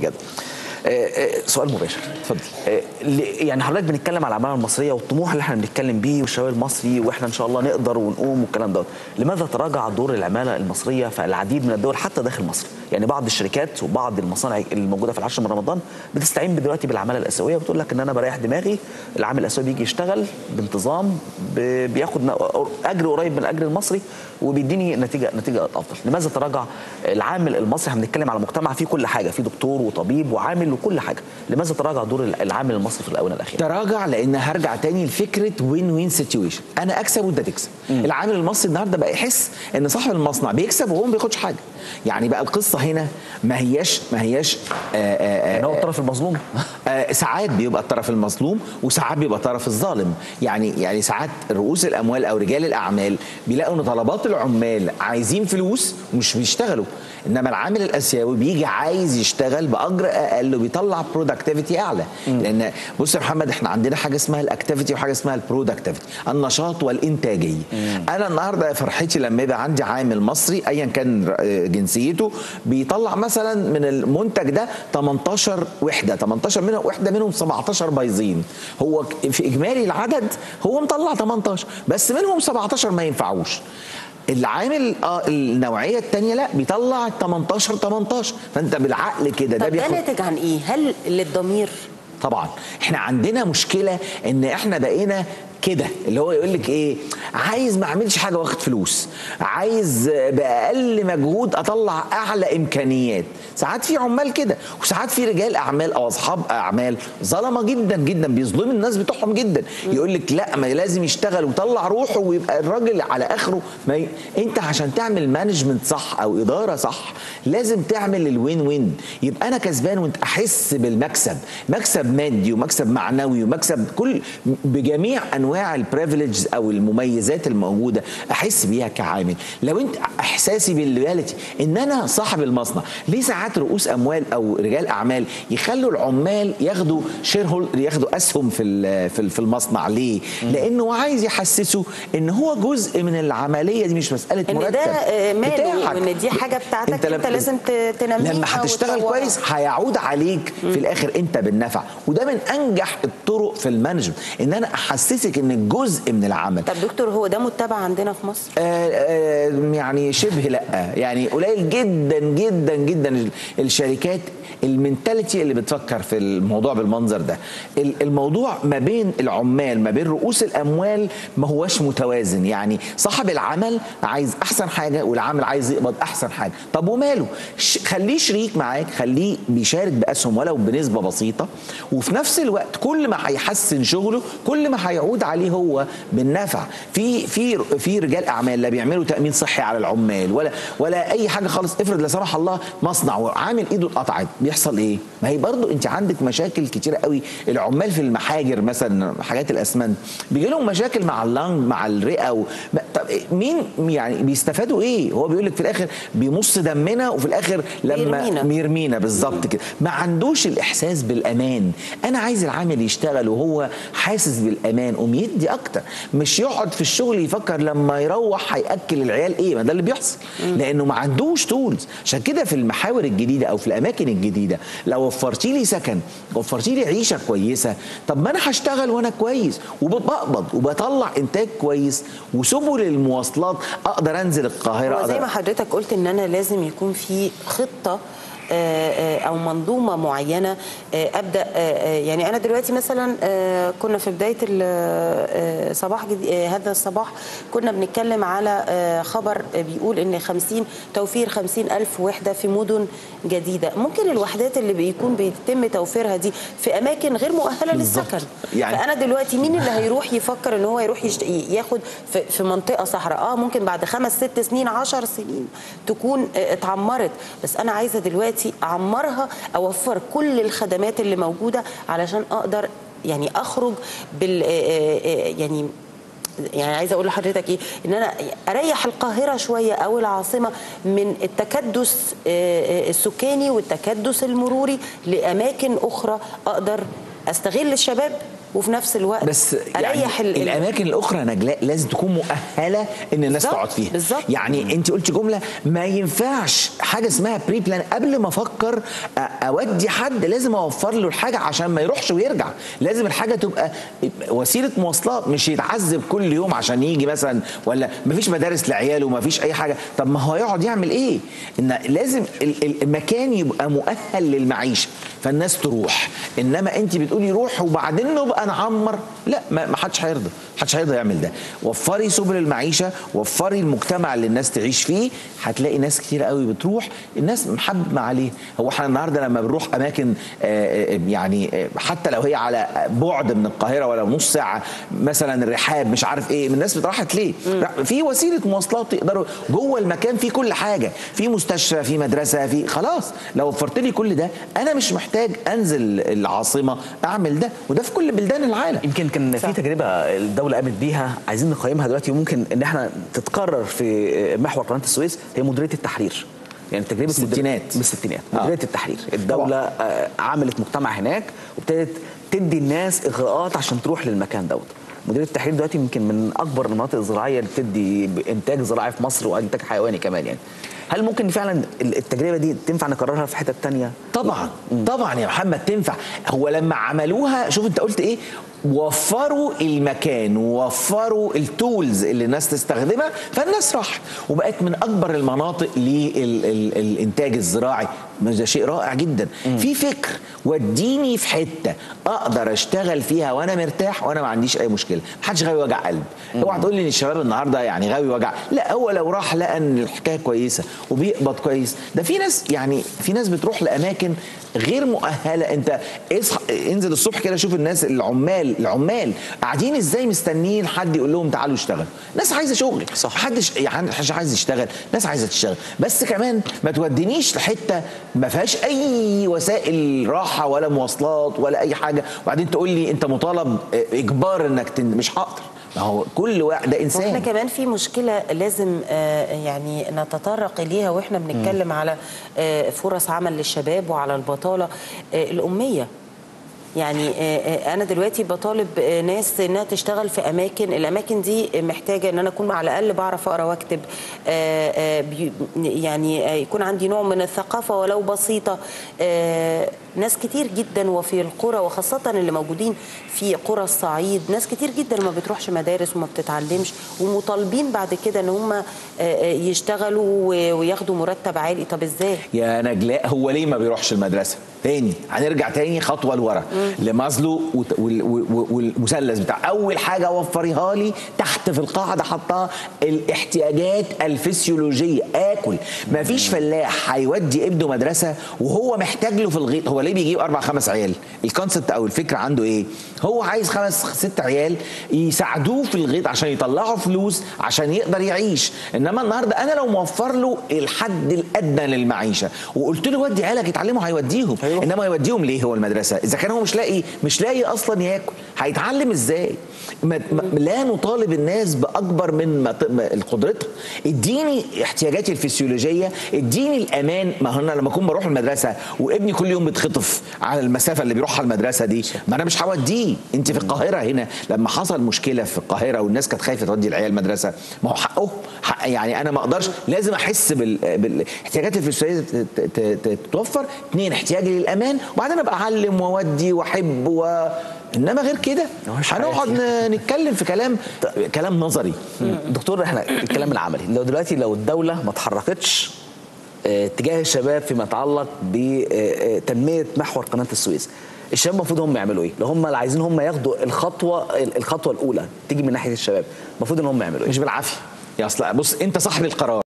كده آه، آه، سؤال مباشر اتفضل آه، ل- يعني حضرتك بنتكلم على العماله المصريه والطموح اللي احنا بنتكلم بيه والشباب المصري واحنا ان شاء الله نقدر ونقوم والكلام دوت لماذا تراجع دور العماله المصريه في العديد من الدول حتى داخل مصر يعني بعض الشركات وبعض المصانع الموجوده في العشر من رمضان بتستعين دلوقتي بالعماله الاسيويه وبتقول لك ان انا بريح دماغي العامل الاسيوي بيجي يشتغل بانتظام ب- بياخد ن- اجر قريب من الاجر المصري وبيديني نتيجه نتيجه افضل لماذا تراجع العامل المصري احنا بنتكلم على مجتمع فيه كل حاجه فيه دكتور وطبيب وعامل وكل حاجه لماذا تراجع دور العامل المصري في الاونه الاخيره تراجع لان هرجع تاني لفكره وين وين سيتويشن انا اكسب وانت تكسب العامل المصري النهارده بقى يحس ان صاحب المصنع بيكسب وهو ما بياخدش حاجه يعني بقى القصه هنا ما هياش ما هياش آه، آه، يعني هو آه، الطرف المظلوم آه، ساعات بيبقى الطرف المظلوم وساعات بيبقى الطرف الظالم يعني يعني ساعات رؤوس الاموال او رجال الاعمال بيلاقوا ان طلبات العمال عايزين فلوس ومش بيشتغلوا انما العامل الاسيوي بيجي عايز يشتغل باجر اقل وبيطلع برودكتيفيتي اعلى لان بص يا محمد احنا عندنا حاجه اسمها الاكتيفيتي وحاجه اسمها البرودكتيفيتي النشاط والانتاجيه انا النهارده فرحتي لما يبقى عندي عامل مصري ايا كان آه، جنسيته بيطلع مثلا من المنتج ده 18 وحده 18 منهم وحده منهم 17 بايظين هو ك- في اجمالي العدد هو مطلع 18 بس منهم 17 ما ينفعوش العامل اه النوعيه الثانيه لا بيطلع 18 18 فانت بالعقل كده ده طب ده بياخد ناتج عن ايه؟ هل للضمير طبعا احنا عندنا مشكله ان احنا بقينا كده اللي هو يقول لك ايه عايز ما اعملش حاجه واخد فلوس عايز باقل مجهود اطلع اعلى امكانيات ساعات في عمال كده وساعات في رجال اعمال او اصحاب اعمال ظلمه جدا جدا بيظلموا الناس بتوعهم جدا يقول لك لا ما لازم يشتغل ويطلع روحه ويبقى الراجل على اخره ما ي... انت عشان تعمل مانجمنت صح او اداره صح لازم تعمل الوين وين يبقى انا كسبان وانت احس بالمكسب مكسب مادي ومكسب معنوي ومكسب كل بجميع انواع البريفليجز او المميزات الموجوده احس بيها كعامل لو انت احساسي بالرياليتي ان انا صاحب المصنع ليه ساعات رؤوس اموال او رجال اعمال يخلوا العمال ياخدوا شير هول ياخدوا اسهم في ال- في ال- في المصنع ليه لانه عايز يحسسه ان هو جزء من العمليه دي مش مساله ان مرتب ده آه، ماله بتاعك. وان دي حاجه بتاعتك انت, لما- لازم ت- تنميها لما هتشتغل وتطورها. كويس هيعود عليك في الاخر انت بالنفع وده من انجح الطرق في المانجمنت ان انا احسسك ان جزء من العمل طب دكتور هو ده متبع عندنا في مصر؟ آه، آه، يعني شبه لا يعني قليل جدا جدا جدا ال- الشركات المنتاليتي اللي بتفكر في الموضوع بالمنظر ده ال- الموضوع ما بين العمال ما بين رؤوس الاموال ما هوش متوازن يعني صاحب العمل عايز احسن حاجه والعامل عايز يقبض احسن حاجه طب وماله ش- خليه شريك معاك خليه بيشارك باسهم ولو بنسبه بسيطه وفي نفس الوقت كل ما هيحسن شغله كل ما هيعود عليه هو بالنفع في في في رجال اعمال لا بيعملوا تامين صحي على العمال ولا ولا اي حاجه خالص افرض لا سمح الله مصنع وعامل ايده اتقطعت بيحصل ايه ما هي برضو انت عندك مشاكل كتيره قوي العمال في المحاجر مثلا حاجات الاسمنت بيجي لهم مشاكل مع اللنج مع الرئه و... ما- طب إيه- مين يعني بيستفادوا ايه هو بيقول لك في الاخر بيمص دمنا وفي الاخر لما بيرمينا. بيرمينا بالظبط كده ما عندوش الاحساس بالامان انا عايز العامل يشتغل وهو حاسس بالامان قوم يدي اكتر مش يقعد في الشغل يفكر لما يروح هياكل العيال ايه ما ده اللي بيحصل لانه ما عندوش تولز عشان كده في المحاور الجديده او في الاماكن الجديده لو وفرتي لي سكن وفرتي لي عيشه كويسه طب ما انا هشتغل وانا كويس وبقبض وبطلع انتاج كويس وسبل المواصلات اقدر انزل القاهره هو زي أقدر ما حضرتك قلت ان انا لازم يكون في خطه آه، آه، او منظومه معينه آه، ابدا آه، آه، يعني انا دلوقتي مثلا آه، كنا في بدايه ال- آه، صباح جدي- آه، هذا الصباح كنا بنتكلم على آه، خبر بيقول ان 50 توفير 50 الف وحده في مدن جديده ممكن الوحدات اللي بيكون بيتم توفيرها دي في اماكن غير مؤهله بالظبط. للسكن يعني- فانا دلوقتي مين اللي هيروح يفكر ان هو يروح يشت... ياخد في, في منطقه صحراء اه ممكن بعد خمس ست سنين عشر سنين تكون آه، اتعمرت بس انا عايزه دلوقتي اعمرها اوفر كل الخدمات اللي موجوده علشان اقدر يعني اخرج بال آه، آه، آه، يعني يعني عايزه اقول لحضرتك ايه ان انا اريح القاهره شويه او العاصمه من التكدس آه، آه، السكاني والتكدس المروري لاماكن اخرى اقدر استغل الشباب وفي نفس الوقت بس يعني اريح ال- ال- الاماكن الاخرى نجلاء لازم تكون مؤهله ان الناس بالظبط، تقعد فيها بالظبط. يعني انت قلت جمله ما ينفعش حاجه اسمها بري بلان قبل ما افكر أ- اودي حد لازم اوفر له الحاجه عشان ما يروحش ويرجع لازم الحاجه تبقى وسيله مواصلات مش يتعذب كل يوم عشان يجي مثلا ولا ما فيش مدارس لعياله ما فيش اي حاجه طب ما هو هيقعد يعمل ايه ان لازم ال- ال- المكان يبقى مؤهل للمعيشه فالناس تروح انما انت بتقولي روح وبعدين نبقى نعمر لا ما ما حدش هيرضى ما حدش هيرضى يعمل ده وفري سبل المعيشه وفري المجتمع اللي الناس تعيش فيه هتلاقي ناس كتير قوي بتروح الناس محبه عليه هو احنا النهارده لما بنروح اماكن آه، آه، يعني آه، حتى لو هي على بعد من القاهره ولا نص ساعه مثلا الرحاب مش عارف ايه الناس راحت ليه في وسيله مواصلات تقدروا جوه المكان في كل حاجه في مستشفى في مدرسه في خلاص لو وفرت لي كل ده انا مش محتاج انزل العاصمه اعمل ده وده في كل بلدان العالم يمكن كان في تجربه الدوله قامت بيها عايزين نقيمها دلوقتي وممكن ان احنا تتكرر في محور قناه السويس هي مديريه التحرير يعني تجربه مديرية- الستينات. بالستينات آه. مديريه التحرير الدوله آه، عملت مجتمع هناك وابتدت تدي الناس اغراءات عشان تروح للمكان دوت مديريه التحرير دلوقتي يمكن من اكبر المناطق الزراعيه اللي بتدي انتاج زراعي في مصر وانتاج حيواني كمان يعني هل ممكن فعلا التجربه دي تنفع نكررها في حتت تانية طبعا طبعا يا محمد تنفع هو لما عملوها شوف انت قلت ايه وفروا المكان ووفروا التولز اللي الناس تستخدمها فالناس راحت وبقت من اكبر المناطق للانتاج الزراعي ما ده شيء رائع جدا في فكر وديني في حته اقدر اشتغل فيها وانا مرتاح وانا ما عنديش اي مشكله محدش غاوي وجع قلب اوعى تقول لي ان الشباب النهارده يعني غاوي وجع لا هو لو راح لقى ان الحكايه كويسه وبيقبض كويس ده في ناس يعني في ناس بتروح لاماكن غير مؤهله انت اصحى انزل الصبح كده شوف الناس العمال العمال قاعدين ازاي مستنيين حد يقول لهم تعالوا اشتغلوا ناس عايزه شغل صح. محدش يعني محدش عايز يشتغل ناس عايزه تشتغل بس كمان ما تودينيش لحته ما فيهاش اي وسائل راحه ولا مواصلات ولا اي حاجه وبعدين تقول لي انت مطالب اه، اجبار انك تن... مش هقدر ما هو كل واحد ده واحنا انسان كمان في مشكله لازم آه، يعني نتطرق اليها واحنا بنتكلم على آه، فرص عمل للشباب وعلى البطاله آه، الاميه يعني آه، آه، انا دلوقتي بطالب آه، ناس انها تشتغل في اماكن الاماكن دي محتاجه ان انا اكون على الاقل بعرف اقرا واكتب آه، آه، بي- يعني آه، يكون عندي نوع من الثقافه ولو بسيطه آه، ناس كتير جدا وفي القرى وخاصه اللي موجودين في قرى الصعيد ناس كتير جدا ما بتروحش مدارس وما بتتعلمش ومطالبين بعد كده ان هم آه، آه، يشتغلوا و- وياخدوا مرتب عالي طب ازاي يا نجلاء هو ليه ما بيروحش المدرسه تاني هنرجع تاني خطوه لورا لمازلو وت- وال- وال- والمثلث بتاع اول حاجه وفريها لي تحت في القاعده حطها الاحتياجات الفسيولوجيه اكل ما فيش فلاح هيودي ابنه مدرسه وهو محتاج له في الغيط هو ليه بيجيب اربع خمس عيال الكونسبت او الفكره عنده ايه هو عايز خمس ست عيال يساعدوه في الغيط عشان يطلعوا فلوس عشان يقدر يعيش انما النهارده انا لو موفر له الحد الادنى للمعيشه وقلت له ودي عيالك يتعلموا هيوديهم أيوة. انما يوديهم ليه هو المدرسه اذا كان هو مش لاقي مش لاقي اصلا ياكل هيتعلم ازاي ما ما لا نطالب الناس باكبر من ما ت- ما قدرتها اديني احتياجاتي الفسيولوجيه اديني الامان ما هو انا لما اكون بروح المدرسه وابني كل يوم بيتخطف على المسافه اللي بيروحها المدرسه دي ما انا مش هوديه انت في القاهره هنا لما حصل مشكله في القاهره والناس كانت خايفه تودي العيال المدرسه ما هو حقه حق يعني انا ما اقدرش لازم احس بال... بالاحتياجات الفسيولوجيه ت- ت- ت- تتوفر اثنين احتياجي للامان وبعدين ابقى اعلم واودي واحب و... انما غير كده مش هنقعد ن- نتكلم في كلام كلام نظري دكتور احنا الكلام العملي لو دلوقتي لو الدوله ما اتحركتش آه، تجاه الشباب فيما يتعلق بتنميه محور قناه السويس الشباب المفروض هم يعملوا ايه؟ لو هم اللي عايزين هم ياخدوا الخطوه الخطوه الاولى تيجي من ناحيه الشباب المفروض ان هم يعملوا ايه؟ مش بالعافيه يا اصل بص انت صاحب القرار